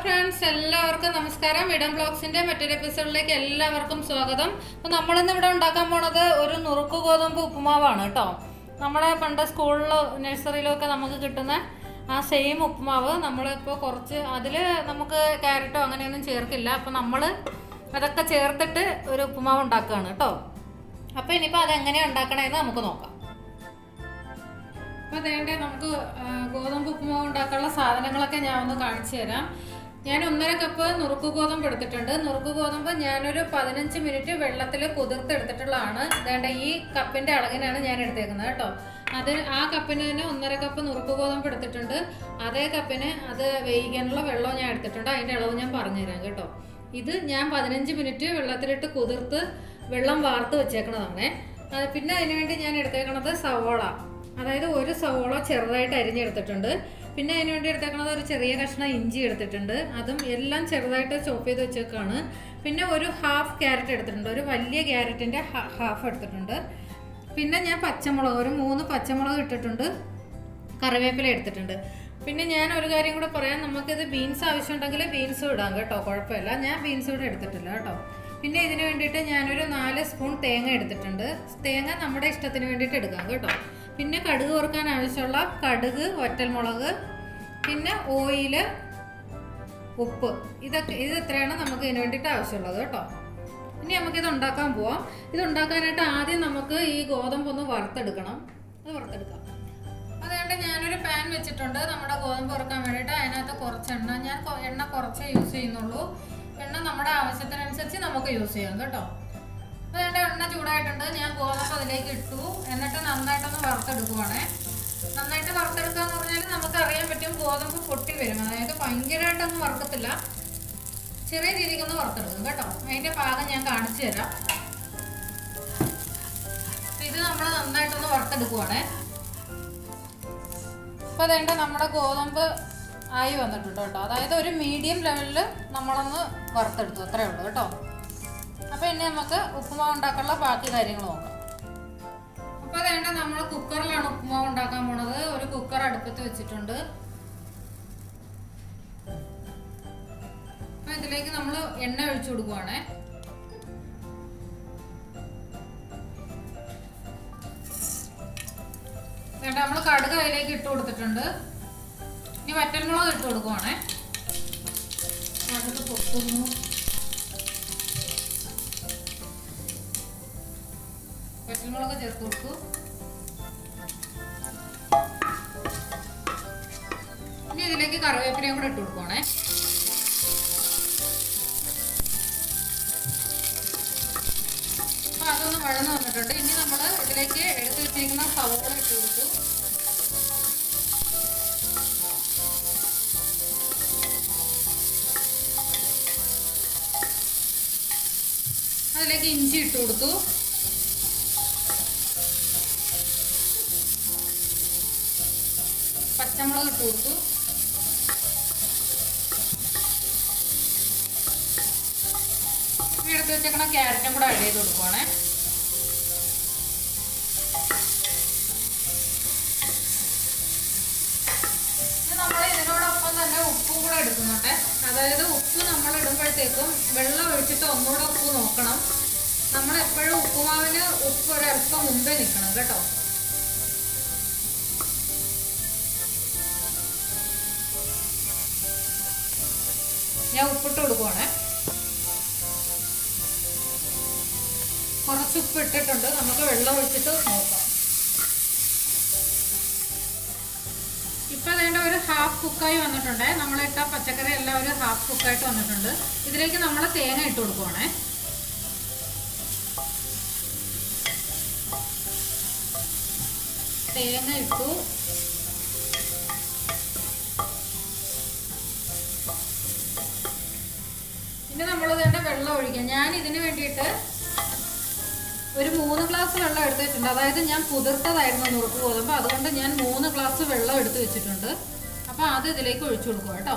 friends എല്ലാവർക്കും നമസ്കാരം ഇടം ബ്ലോഗ്സിന്റെ മറ്റൊരു എപ്പിസോഡിലേക്ക് എല്ലാവർക്കും സ്വാഗതം അപ്പൊ നമ്മളിന്ന് ഇവിടെ ഉണ്ടാക്കാൻ പോണത് ഒരു നുറുക്ക് ഗോതമ്പ് ഉപ്പുമാവാണ് കേട്ടോ നമ്മുടെ പണ്ട് സ്കൂളിലോ നഴ്സറിയിലോ ഒക്കെ നമുക്ക് കിട്ടുന്ന ആ സെയിം ഉപ്പുമാവ് നമ്മളിപ്പോൾ കുറച്ച് അതിൽ നമുക്ക് ക്യാരറ്റോ അങ്ങനെയൊന്നും ചേർക്കില്ല അപ്പം നമ്മൾ അതൊക്കെ ചേർത്തിട്ട് ഒരു ഉപ്പുമാവ് ഉണ്ടാക്കുകയാണ് കേട്ടോ അപ്പോൾ ഇനിയിപ്പോൾ അതെങ്ങനെയാണ് ഉണ്ടാക്കണമെന്ന് നമുക്ക് നോക്കാം അപ്പോൾ അതേണ്ടേ നമുക്ക് ആ, ഗോതമ്പ് ഉപ്പുമാവ് ഉണ്ടാക്കാനുള്ള സാധനങ്ങളൊക്കെ ഞാൻ ഒന്ന് കാണിച്ചു തരാം ഞാൻ ഒന്നര കപ്പ് നുറുക്ക് ഗോതമ്പ് എടുത്തിട്ടുണ്ട് നുറുക്ക് ഗോതമ്പ് ഞാനൊരു പതിനഞ്ച് മിനിറ്റ് വെള്ളത്തിൽ കുതിർത്തെടുത്തിട്ടുള്ളതാണ് അതേണ്ട ഈ കപ്പിന്റെ അളവിനാണ് ഞാൻ എടുത്തേക്കുന്നത് കേട്ടോ അത് ആ കപ്പിന് തന്നെ ഒന്നര കപ്പ് നുറുക്ക് ഗോതമ്പ് എടുത്തിട്ടുണ്ട് അതേ കപ്പിന് അത് വേവിക്കാനുള്ള വെള്ളം ഞാൻ എടുത്തിട്ടുണ്ട് അതിന്റെ അളവ് ഞാൻ പറഞ്ഞുതരാം കേട്ടോ ഇത് ഞാൻ പതിനഞ്ച് മിനിറ്റ് വെള്ളത്തിലിട്ട് കുതിർത്ത് വെള്ളം വാർത്ത് വെച്ചേക്കണതാണേ അത് പിന്നെ അതിന് വേണ്ടി ഞാൻ എടുത്തേക്കണത് സവോള അതായത് ഒരു സവോള ചെറുതായിട്ട് അരിഞ്ഞെടുത്തിട്ടുണ്ട് പിന്നെ അതിന് വേണ്ടി എടുത്തേക്കണത് ഒരു ചെറിയ കഷ്ണം ഇഞ്ചി എടുത്തിട്ടുണ്ട് അതും എല്ലാം ചെറുതായിട്ട് ചോപ്പ് ചെയ്ത് വെച്ചേക്കാണ് പിന്നെ ഒരു ഹാഫ് ക്യാരറ്റ് എടുത്തിട്ടുണ്ട് ഒരു വലിയ ക്യാരറ്റിന്റെ ഹാഫ് എടുത്തിട്ടുണ്ട് പിന്നെ ഞാൻ പച്ചമുളക് ഒരു മൂന്ന് പച്ചമുളക് ഇട്ടിട്ടുണ്ട് കറിവേപ്പില എടുത്തിട്ടുണ്ട് പിന്നെ ഞാൻ ഒരു കാര്യം കൂടെ പറയാം നമുക്കിത് ബീൻസ് ആവശ്യമുണ്ടെങ്കിൽ ബീൻസും ഇടാം കേട്ടോ കുഴപ്പമില്ല ഞാൻ ബീൻസ് ഇവിടെ എടുത്തിട്ടില്ല കേട്ടോ പിന്നെ ഇതിന് വേണ്ടിയിട്ട് ഞാനൊരു നാല് സ്പൂൺ തേങ്ങ എടുത്തിട്ടുണ്ട് തേങ്ങ നമ്മുടെ ഇഷ്ടത്തിന് വേണ്ടിയിട്ട് എടുക്കാം കേട്ടോ പിന്നെ കടുക് വറുക്കാൻ ആവശ്യമുള്ള കടുക് വറ്റൽമുളക് പിന്നെ ഓയില് ഉപ്പ് ഇതൊക്കെ ഇത് ഇത്രയാണ് നമുക്ക് ഇതിന് വേണ്ടിയിട്ട് ആവശ്യമുള്ളത് കേട്ടോ ഇനി നമുക്കിത് ഉണ്ടാക്കാൻ പോവാം ഇത് ഉണ്ടാക്കാനായിട്ട് ആദ്യം നമുക്ക് ഈ ഗോതമ്പ് ഒന്ന് വറുത്തെടുക്കണം അത് വറുത്തെടുക്കാം അതുകൊണ്ട് ഞാനൊരു പാൻ വെച്ചിട്ടുണ്ട് നമ്മുടെ ഗോതമ്പ് വറുക്കാൻ വേണ്ടിയിട്ട് അതിനകത്ത് കുറച്ച് എണ്ണ ഞാൻ കൊ- എണ്ണ കുറച്ചേ യൂസ് ചെയ്യുന്നുള്ളൂ എണ്ണ നമ്മുടെ ആവശ്യത്തിനനുസരിച്ച് നമുക്ക് യൂസ് ചെയ്യാം കേട്ടോ അതുകൊണ്ട് എണ്ണ ചൂടായിട്ടുണ്ട് ഞാൻ ഗോതമ്പ് അതിലേക്ക് ഇട്ടു എന്നിട്ട് നന്നായിട്ടൊന്ന് വറുത്തെടുക്കുവാണേ നന്നായിട്ട് വറുത്തെടുക്കുക എന്ന് പറഞ്ഞാൽ നമുക്ക് അറിയാൻ പറ്റും ഗോതമ്പ് പൊട്ടി വരും അതായത് ഭയങ്കരമായിട്ടൊന്നും വറുക്കത്തില്ല ചെറിയ രീതിക്കൊന്ന് വറുത്തെടുക്കും കേട്ടോ അതിന്റെ പാകം ഞാൻ കാണിച്ചു തരാം അപ്പൊ ഇത് നമ്മൾ നന്നായിട്ടൊന്ന് വറുത്തെടുക്കുവാണേ അപ്പോൾ അതേണ്ട നമ്മുടെ ഗോതമ്പ് ആയി വന്നിട്ടുണ്ട് കേട്ടോ അതായത് ഒരു മീഡിയം ലെവലിൽ നമ്മളൊന്ന് വറുത്തെടുത്തു അത്രേ ഉള്ളൂ കേട്ടോ അപ്പോൾ ഇനി നമുക്ക് ഉപ്പുമാവ് ഉണ്ടാക്കാനുള്ള ബാക്കി കാര്യങ്ങൾ നോക്കാം അപ്പോൾ അതേണ്ട നമ്മൾ കുക്കറിലാണ് ഉപ്പുമാവ് ഉണ്ടാക്കാൻ പോണത് ഒരു കുക്കർ അടുപ്പത്ത് വെച്ചിട്ടുണ്ട് അപ്പോൾ ഇതിലേക്ക് നമ്മൾ എണ്ണ ഒഴിച്ചു കൊടുക്കുവാണേ വേണ്ട നമ്മൾ കടുക് അതിലേക്ക് ഇട്ട് കൊടുത്തിട്ടുണ്ട് ഇനി വറ്റൽമുളക് ഇട്ട് കൊടുക്കുവാണേ കടുക് പൊട്ടുന്നു വറ്റൽമുളക് ചേർത്ത് കൊടുത്തു ഇനി ഇതിലേക്ക് കറിവേപ്പിലയും കൂടെ ഇട്ട് കൊടുക്കുവാണേ അപ്പൊ അതൊന്ന് വഴന്ന് വന്നിട്ടുണ്ട് ഇനി നമ്മൾ ഇതിലേക്ക് എടുത്തു വെച്ചിരിക്കുന്ന സവോള ഇട്ട് കൊടുത്തു അതിലേക്ക് ഇഞ്ചി ഇട്ട് കൊടുത്തു പച്ചമുളക് ഇട്ട് കൊടുത്തു ഇനി എടുത്ത് വെച്ചേക്കണ ക്യാരറ്റും കൂടെ ആഡ് ചെയ്ത് കൊടുക്കുവാണേ ഇത് നമ്മൾ ഇതിനോടൊപ്പം തന്നെ ഉപ്പും കൂടെ എടുക്കുന്നുണ്ട് അതായത് ഉപ്പ് നമ്മൾ ഇടുമ്പോഴത്തേക്കും വെള്ളം ഒഴിച്ചിട്ട് ഒന്നുകൂടെ ഉപ്പ് നോക്കണം നമ്മൾ എപ്പോഴും ഉപ്പുമാവിന് ഉപ്പ് ഒരല്പം മുമ്പേ നിൽക്കണം കേട്ടോ ഞാൻ ഉപ്പിട്ട് കൊടുക്കുവാണേ കുറച്ച് ഉപ്പ് ഇട്ടിട്ടുണ്ട് നമുക്ക് വെള്ളം ഒഴിച്ചിട്ട് നോക്കാം ഇപ്പൊ വേണ്ട ഒരു ഹാഫ് കുക്കായി വന്നിട്ടുണ്ട് നമ്മളിട്ട പച്ചക്കറി എല്ലാം ഒരു ഹാഫ് കുക്കായിട്ട് വന്നിട്ടുണ്ട് ഇതിലേക്ക് നമ്മൾ തേങ്ങ ഇട്ട് കൊടുക്കുവാണേ തേങ്ങ ഇട്ടു ഇനി നമ്മൾ വേണ്ട വെള്ളം ഒഴിക്കാം ഞാൻ ഇതിന് വേണ്ടിയിട്ട് ഒരു മൂന്ന് ഗ്ലാസ് വെള്ളം എടുത്ത് വെച്ചിട്ടുണ്ട് അതായത് ഞാൻ കുതിർത്തതായിരുന്നു നുറുക്ക് ഗോതമ്പ് അതുകൊണ്ട് ഞാൻ മൂന്ന് ഗ്ലാസ് വെള്ളം എടുത്ത് വെച്ചിട്ടുണ്ട് അപ്പോൾ അത് ഇതിലേക്ക് ഒഴിച്ചു കൊടുക്കുക കേട്ടോ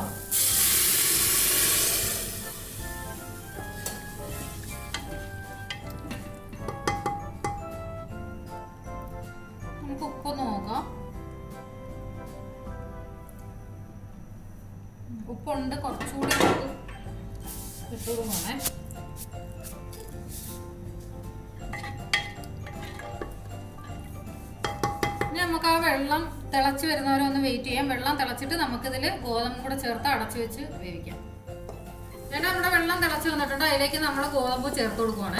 നമുക്ക് ഉപ്പൊന്ന് നോക്കാം ഉപ്പ് ഉപ്പുണ്ട് കുറച്ചുകൂടി നമുക്ക് ഇട്ടുകൊടുക്കണേ ഇനി നമുക്ക് ആ വെള്ളം തിളച്ച് വരുന്നവരെ ഒന്ന് വെയിറ്റ് ചെയ്യാം വെള്ളം തിളച്ചിട്ട് നമുക്കിതിൽ ഗോതമ്പ് കൂടെ ചേർത്ത് അടച്ചു വെച്ച് വേവിക്കാം ഞാൻ നമ്മുടെ വെള്ളം തിളച്ച് വന്നിട്ടുണ്ട് അതിലേക്ക് നമ്മൾ ഗോതമ്പ് ചേർത്ത് കൊടുക്കുവാണേ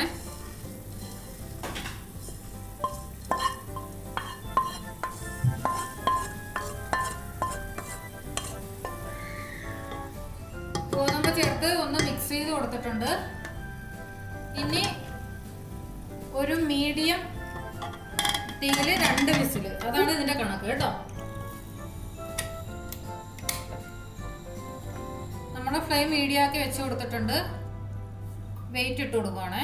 ഗോതമ്പ് ചേർത്ത് ഒന്ന് മിക്സ് ചെയ്ത് കൊടുത്തിട്ടുണ്ട് ഇനി ഒരു മീഡിയം തീയില് രണ്ട് വിസിൽ അതാണ് ഇതിന്റെ കണക്ക് കേട്ടോ നമ്മുടെ ഫ്ലെയിം മീഡിയം ആക്കി വെച്ച് കൊടുത്തിട്ടുണ്ട് വെയിറ്റ് ഇട്ട് കൊടുക്കുവാണേ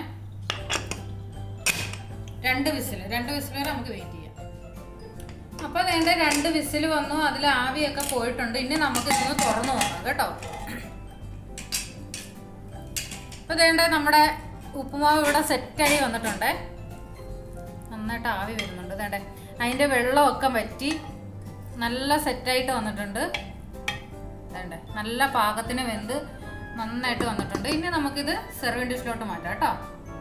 രണ്ട് വിസിൽ രണ്ട് വിസിൽ വരെ നമുക്ക് വെയിറ്റ് ചെയ്യാം അപ്പൊ അതിന്റെ രണ്ട് വിസിൽ വന്നു അതിൽ ആവിയൊക്കെ പോയിട്ടുണ്ട് ഇനി നമുക്ക് ഇതൊന്ന് തുറന്നു നോക്കാം കേട്ടോ അപ്പൊ വേണ്ട നമ്മുടെ ഉപ്പുമാവ് ഇവിടെ സെറ്റായി വന്നിട്ടുണ്ട് നന്നായിട്ട് ആവി വരുന്നുണ്ട് വേണ്ടേ അതിൻ്റെ വെള്ളമൊക്കെ വറ്റി നല്ല സെറ്റായിട്ട് വന്നിട്ടുണ്ട് വേണ്ടേ നല്ല പാകത്തിന് വെന്ത് നന്നായിട്ട് വന്നിട്ടുണ്ട് ഇനി നമുക്കിത് സെർവിങ് ഡിഷിലോട്ട് മാറ്റാം കേട്ടോ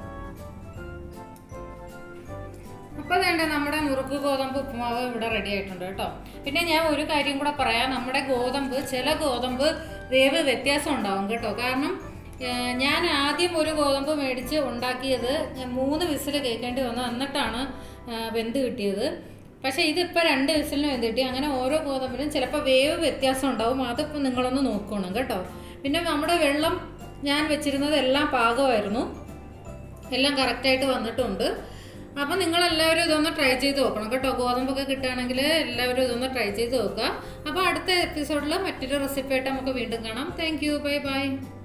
അപ്പൊ വേണ്ട നമ്മുടെ മുറുക്ക് ഗോതമ്പ് ഉപ്പുമാവ് ഇവിടെ റെഡി ആയിട്ടുണ്ട് കേട്ടോ പിന്നെ ഞാൻ ഒരു കാര്യം കൂടെ പറയാം നമ്മുടെ ഗോതമ്പ് ചില ഗോതമ്പ് വേവ് വ്യത്യാസം ഉണ്ടാവും കേട്ടോ കാരണം ഏഹ്, ഞാൻ ആദ്യം ഒരു ഗോതമ്പ് മേടിച്ച് ഉണ്ടാക്കിയത് ഞാൻ മൂന്ന് വിസിൽ കേൾക്കേണ്ടി വന്നു എന്നിട്ടാണ് ഏഹ്, വെന്ത് കിട്ടിയത് പക്ഷേ ഇതിപ്പോൾ രണ്ട് വിസിലിന് വെന്ത് കിട്ടി അങ്ങനെ ഓരോ ഗോതമ്പിനും ചിലപ്പോൾ വേവ് വ്യത്യാസം ഉണ്ടാവും അതിപ്പോൾ നിങ്ങളൊന്ന് നോക്കണം കേട്ടോ പിന്നെ നമ്മുടെ വെള്ളം ഞാൻ വെച്ചിരുന്നത് എല്ലാം പാകമായിരുന്നു എല്ലാം കറക്റ്റായിട്ട് വന്നിട്ടുണ്ട് അപ്പം നിങ്ങൾ എല്ലാവരും ഇതൊന്ന് ട്രൈ ചെയ്ത് നോക്കണം കേട്ടോ ഗോതമ്പൊക്കെ കിട്ടുകയാണെങ്കിൽ എല്ലാവരും ഇതൊന്ന് ട്രൈ ചെയ്ത് നോക്കുക അപ്പോൾ അടുത്ത എപ്പിസോഡിൽ മറ്റൊരു റെസിപ്പി ആയിട്ട് നമുക്ക് വീണ്ടും കാണാം താങ്ക് യു ബൈ ബൈ